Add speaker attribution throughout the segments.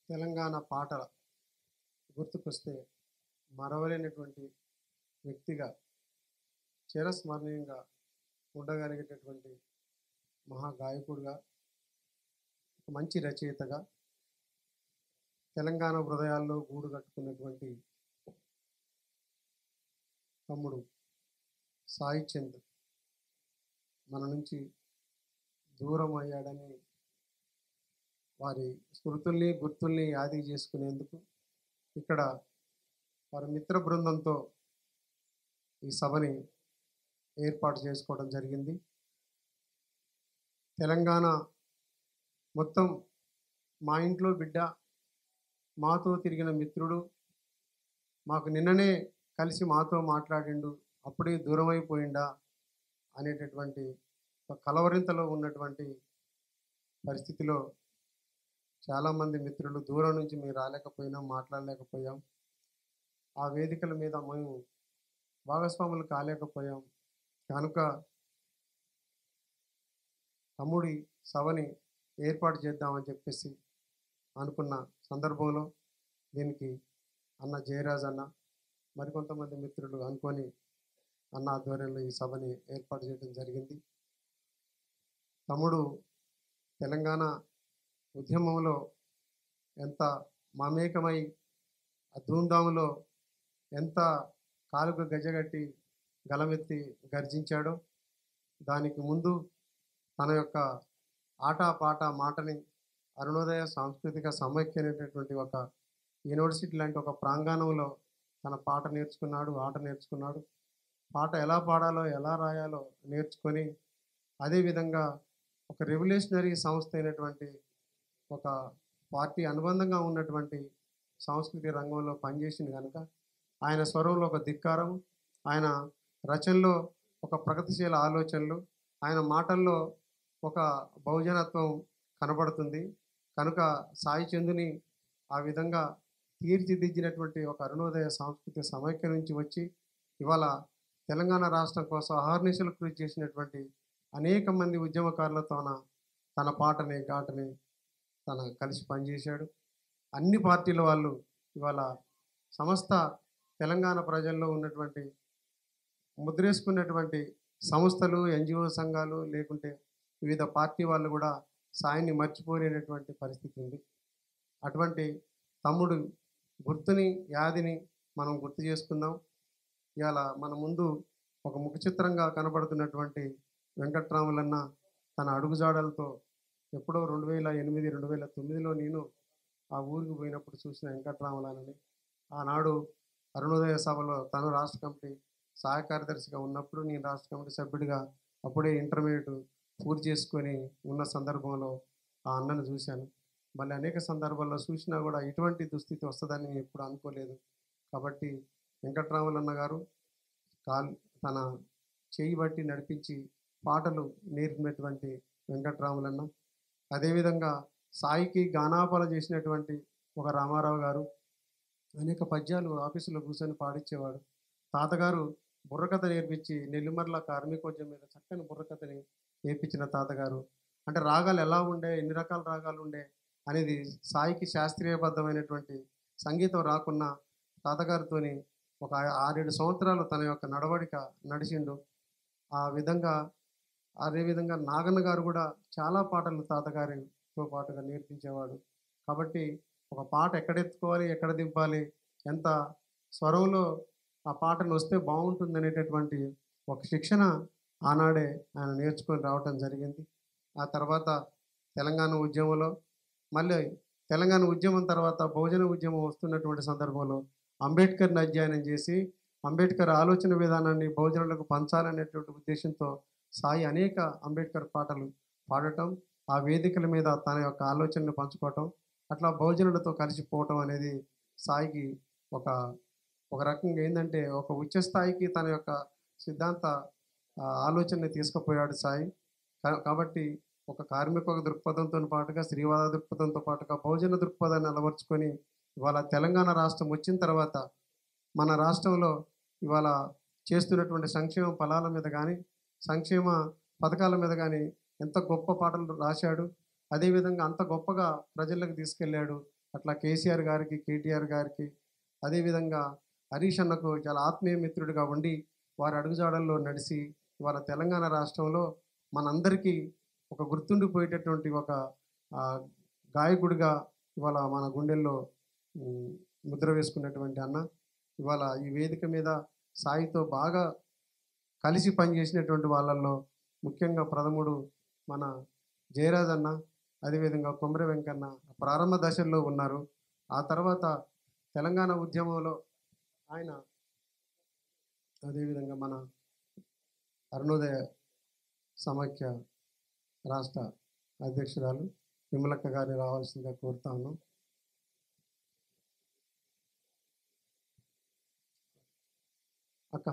Speaker 1: తెలంగాణ పాట గుర్తుకొస్తే మరవలేనటువంటి వ్యక్తిగా చిరస్మరణీయంగా ఉండగలిగేటటువంటి మహా గాయకుడిగా ఒక మంచి రచయితగా తెలంగాణ హృదయాల్లో గూడు కట్టుకున్నటువంటి తమ్ముడు సాయి చంద్ మన నుంచి దూరం అయ్యాడని వారి స్మృతుల్ని గుర్తుల్ని యాది చేసుకునేందుకు ఇక్కడ వారి మిత్ర బృందంతో ఈ సభని ఏర్పాటు చేసుకోవడం జరిగింది తెలంగాణ మొత్తం మా ఇంట్లో బిడ్డ మాతో తిరిగిన మిత్రుడు మాకు నిన్ననే కలిసి మాతో మాట్లాడిండు అప్పుడే దూరం అయిపోయిండా అనేటటువంటి ఒక కలవరింతలో ఉన్నటువంటి పరిస్థితిలో చాలామంది మిత్రులు దూరం నుంచి మేము రాలేకపోయినాం మాట్లాడలేకపోయాం ఆ వేదికల మీద మేము భాగస్వాములు కాలేకపోయాం కనుక తమ్ముడి సభని ఏర్పాటు చేద్దామని చెప్పేసి అనుకున్న సందర్భంలో దీనికి అన్న జయరాజ్ అన్న మరికొంతమంది మిత్రులు అనుకొని అన్న ఆధ్వర్యంలో ఈ సభని ఏర్పాటు చేయడం జరిగింది తమ్ముడు తెలంగాణ ఉద్యమంలో ఎంత మమేకమై ఆ ధూమ్ధాములో ఎంత కాలుకు గజగట్టి గలమెత్తి గర్జించాడో దానికి ముందు తన యొక్క ఆట పాట మాటని అరుణోదయ సాంస్కృతిక సమైక్య అనేటటువంటి ఒక యూనివర్సిటీ లాంటి ఒక ప్రాంగణంలో తన పాట నేర్చుకున్నాడు ఆట నేర్చుకున్నాడు పాట ఎలా పాడాలో ఎలా రాయాలో నేర్చుకొని అదేవిధంగా ఒక రెవల్యూషనరీ సంస్థ అయినటువంటి ఒక పార్టీ అనుబంధంగా ఉన్నటువంటి సాంస్కృతిక రంగంలో పనిచేసింది కనుక ఆయన స్వరంలో ఒక ధిక్కారం ఆయన రచనలో ఒక ప్రగతిశీల ఆలోచనలు ఆయన మాటల్లో ఒక బహుజనత్వం కనబడుతుంది కనుక సాయి చందుని ఆ విధంగా తీర్చిదిద్దినటువంటి ఒక అరుణోదయ సాంస్కృతిక సమైక్య నుంచి వచ్చి ఇవాళ తెలంగాణ రాష్ట్రం కోసం అహర్నిశలు కృషి చేసినటువంటి అనేక మంది ఉద్యమకారులతోన తన పాటని ఘాటని తన కలిసి పనిచేశాడు అన్ని పార్టీల వాళ్ళు ఇవాళ సమస్త తెలంగాణ ప్రజల్లో ఉన్నటువంటి ముద్రేసుకున్నటువంటి సంస్థలు ఎన్జిఓ సంఘాలు లేకుంటే వివిధ పార్టీ వాళ్ళు కూడా సాయిని మర్చిపోలేనటువంటి పరిస్థితి ఉంది అటువంటి తమ్ముడు గుర్తుని యాదిని మనం గుర్తు చేసుకుందాం ఇవాళ మన ముందు ఒక ముఖ చిత్రంగా కనబడుతున్నటువంటి వెంకట్రాములన్న తన అడుగుజాడలతో ఎప్పుడో రెండు వేల ఎనిమిది రెండు వేల తొమ్మిదిలో నేను ఆ ఊరికి పోయినప్పుడు చూసిన వెంకట్రాములనని ఆనాడు అరుణోదయ సభలో తను రాష్ట్ర కమిటీ సహాయ కార్యదర్శిగా ఉన్నప్పుడు నేను రాష్ట్ర కమిటీ సభ్యుడిగా అప్పుడే ఇంటర్మీడియట్ పూర్తి చేసుకొని ఉన్న సందర్భంలో ఆ అన్నను చూశాను మళ్ళీ అనేక సందర్భాల్లో చూసినా కూడా ఇటువంటి దుస్థితి వస్తుందని నేను ఎప్పుడు అనుకోలేదు కాబట్టి వెంకట్రాములన్న గారు కాల్ తన చేయి బట్టి నడిపించి పాటలు నేర్పినటువంటి వెంకట్రాములన్న అదేవిధంగా సాయికి గానాపాల చేసినటువంటి ఒక రామారావు గారు అనేక పద్యాలు ఆఫీసులో కూర్చొని పాడించేవాడు తాతగారు బుర్రకథ నేర్పించి నెల్లిమర్ల కార్మికోద్యం మీద చక్కని బుర్రకథని నేర్పించిన తాతగారు అంటే రాగాలు ఎలా ఉండే ఎన్ని రకాల రాగాలు ఉండే అనేది సాయికి శాస్త్రీయబద్ధమైనటువంటి సంగీతం రాకున్నా తాతగారితోని ఒక ఆరేడు సంవత్సరాలు తన యొక్క నడవడిక నడిచిండు ఆ విధంగా అదేవిధంగా నాగన్న గారు కూడా చాలా పాటలు తాతగారితో పాటుగా నేర్పించేవాడు కాబట్టి ఒక పాట ఎక్కడ ఎత్తుకోవాలి ఎక్కడ దింపాలి ఎంత స్వరంలో ఆ పాటను వస్తే బాగుంటుంది అనేటటువంటి ఒక శిక్షణ ఆనాడే ఆయన నేర్చుకొని రావటం జరిగింది ఆ తర్వాత తెలంగాణ ఉద్యమంలో మళ్ళీ తెలంగాణ ఉద్యమం తర్వాత బహుజన ఉద్యమం వస్తున్నటువంటి సందర్భంలో అంబేద్కర్ని అధ్యయనం చేసి అంబేద్కర్ ఆలోచన విధానాన్ని బహుజనులకు పంచాలనేటువంటి ఉద్దేశంతో సాయి అనేక అంబేద్కర్ పాటలు పాడటం ఆ వేదికల మీద తన యొక్క ఆలోచనను పంచుకోవటం అట్లా బహుజనులతో కలిసిపోవటం అనేది సాయికి ఒక ఒక రకంగా ఏంటంటే ఒక ఉచ్చ స్థాయికి తన యొక్క సిద్ధాంత ఆ, ఆలోచనని తీసుకుపోయాడు సాయి కా- కాబట్టి ఒక కార్మిక దృక్పథంతో పాటుగా శ్రీవాద దృక్పథంతో పాటుగా బహుజన దృక్పథాన్ని అలవర్చుకొని ఇవాళ తెలంగాణ రాష్ట్రం వచ్చిన తర్వాత మన రాష్ట్రంలో ఇవాళ చేస్తున్నటువంటి సంక్షేమ ఫలాల మీద కానీ సంక్షేమ పథకాల మీద కానీ ఎంత గొప్ప పాటలు రాశాడు అదేవిధంగా అంత గొప్పగా ప్రజలకు తీసుకెళ్ళాడు అట్లా కేసీఆర్ గారికి కేటీఆర్ గారికి అదేవిధంగా హరీష్ అన్నకు చాలా ఆత్మీయ మిత్రుడిగా ఉండి వారి అడుగుజాడల్లో నడిచి ఇవాళ తెలంగాణ రాష్ట్రంలో మనందరికీ ఒక గుర్తుండిపోయేటటువంటి ఒక ఆ, గాయకుడిగా ఇవాళ మన గుండెల్లో ఉమ్, ముద్ర వేసుకున్నటువంటి అన్న ఇవాళ ఈ వేదిక మీద సాయితో బాగా కలిసి పనిచేసినటువంటి వాళ్ళల్లో ముఖ్యంగా ప్రథముడు మన జయరాజ్ అన్న అదేవిధంగా కొమర వెంకన్న ప్రారంభ దశల్లో ఉన్నారు ఆ తర్వాత తెలంగాణ ఉద్యమంలో ఆయన అదేవిధంగా మన అరుణోదయ సమాఖ్య రాష్ట్ర అధ్యక్షురాలు విమలక్క గారిని రావాల్సిందిగా కోరుతా ఉన్నాం అక్క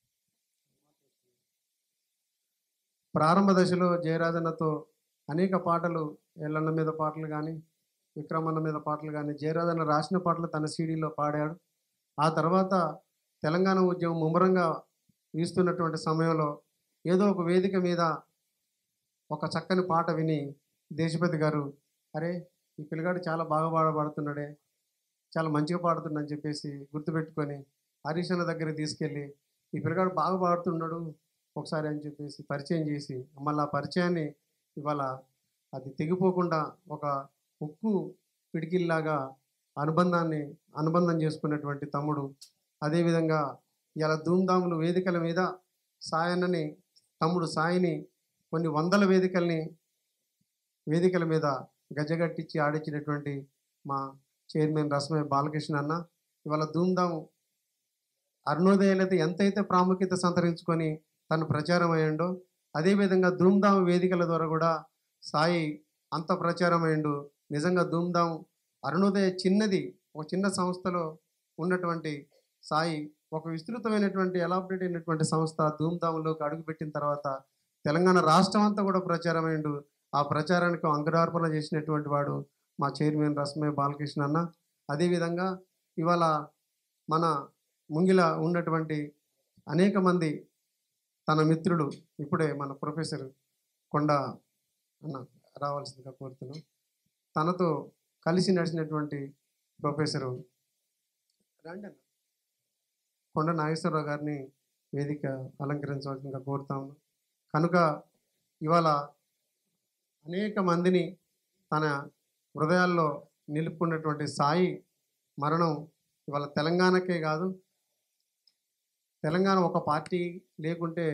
Speaker 1: ప్రారంభ దశలో జయరాజన్నతో అనేక పాటలు ఎల్లన్న మీద పాటలు కానీ విక్రమన్న మీద పాటలు కానీ జయరాజన్న రాసిన పాటలు తన సీడీలో పాడాడు ఆ తర్వాత తెలంగాణ ఉద్యమం ముమ్మరంగా వీస్తున్నటువంటి సమయంలో ఏదో ఒక వేదిక మీద ఒక చక్కని పాట విని దేశపతి గారు అరే ఈ పిల్లగాడు చాలా బాగా పాడబడుతున్నాడే చాలా మంచిగా పాడుతున్నాడని చెప్పేసి గుర్తుపెట్టుకొని హరీష్ అన్న దగ్గరికి తీసుకెళ్ళి ఈ పిల్లగాడు బాగా పాడుతున్నాడు ఒకసారి అని చెప్పేసి పరిచయం చేసి మళ్ళీ ఆ పరిచయాన్ని ఇవాళ అది తెగిపోకుండా ఒక ఉక్కు పిడికిల్లాగా అనుబంధాన్ని అనుబంధం చేసుకున్నటువంటి తమ్ముడు అదేవిధంగా ఇలా ధూమ్ధాములు వేదికల మీద సాయన్నని తమ్ముడు సాయిని కొన్ని వందల వేదికల్ని వేదికల మీద గజగట్టించి ఆడించినటువంటి మా చైర్మన్ రసమయ్య బాలకృష్ణ అన్న ఇవాళ ధూమ్ధాము అరుణోదయాలైతే ఎంతైతే ప్రాముఖ్యత సంతరించుకొని తను ప్రచారం అయ్యిండో అదేవిధంగా ధూమ్ధామ్ వేదికల ద్వారా కూడా సాయి అంత ప్రచారం అయ్యిండు నిజంగా ధూమ్ధామ్ అరుణోదయ చిన్నది ఒక చిన్న సంస్థలో ఉన్నటువంటి సాయి ఒక విస్తృతమైనటువంటి ఎలాబరేట్ అయినటువంటి సంస్థ ధూమ్ధామ్లోకి అడుగుపెట్టిన తర్వాత తెలంగాణ రాష్ట్రం అంతా కూడా ప్రచారం అయ్యిండు ఆ ప్రచారానికి అంకురార్పణ చేసినటువంటి వాడు మా చైర్మన్ రస్మయ్య బాలకృష్ణ అన్న అదేవిధంగా ఇవాళ మన ముంగిల ఉన్నటువంటి అనేక మంది తన మిత్రులు ఇప్పుడే మన ప్రొఫెసర్ కొండ అన్న రావాల్సిందిగా కోరుతున్నాం తనతో కలిసి నడిచినటువంటి ప్రొఫెసరు రండి అన్న కొండ నాగేశ్వరరావు గారిని వేదిక అలంకరించవలసిందిగా కోరుతాము కనుక ఇవాళ అనేక మందిని తన హృదయాల్లో నిలుపుకున్నటువంటి సాయి మరణం ఇవాళ తెలంగాణకే కాదు తెలంగాణ ఒక పార్టీ లేకుంటే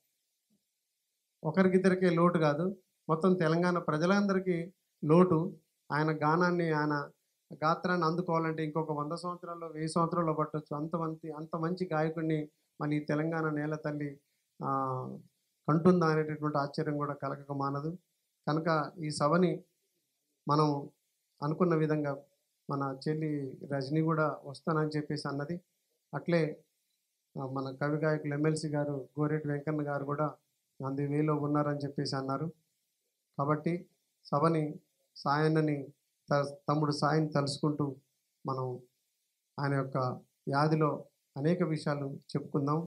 Speaker 1: ఒకరికిద్దరికే లోటు కాదు మొత్తం తెలంగాణ ప్రజలందరికీ లోటు ఆయన గానాన్ని ఆయన గాత్రాన్ని అందుకోవాలంటే ఇంకొక వంద సంవత్సరాల్లో వెయ్యి సంవత్సరాల్లో పట్టొచ్చు అంత మంచి అంత మంచి గాయకుడిని మన ఈ తెలంగాణ నేల తల్లి ఆ, కంటుందా అనేటటువంటి ఆశ్చర్యం కూడా కలగక మానదు కనుక ఈ సభని మనం అనుకున్న విధంగా మన చెల్లి రజని కూడా వస్తానని చెప్పేసి అన్నది అట్లే ఆ, మన కవి గాయకులు ఎమ్మెల్సీ గారు గోరెటి వెంకన్న గారు కూడా అంది వేలో ఉన్నారని చెప్పేసి అన్నారు కాబట్టి సభని సాయన్నని త- తమ్ముడు సాయిని తలుసుకుంటూ మనం ఆయన యొక్క వ్యాధిలో అనేక విషయాలు చెప్పుకుందాం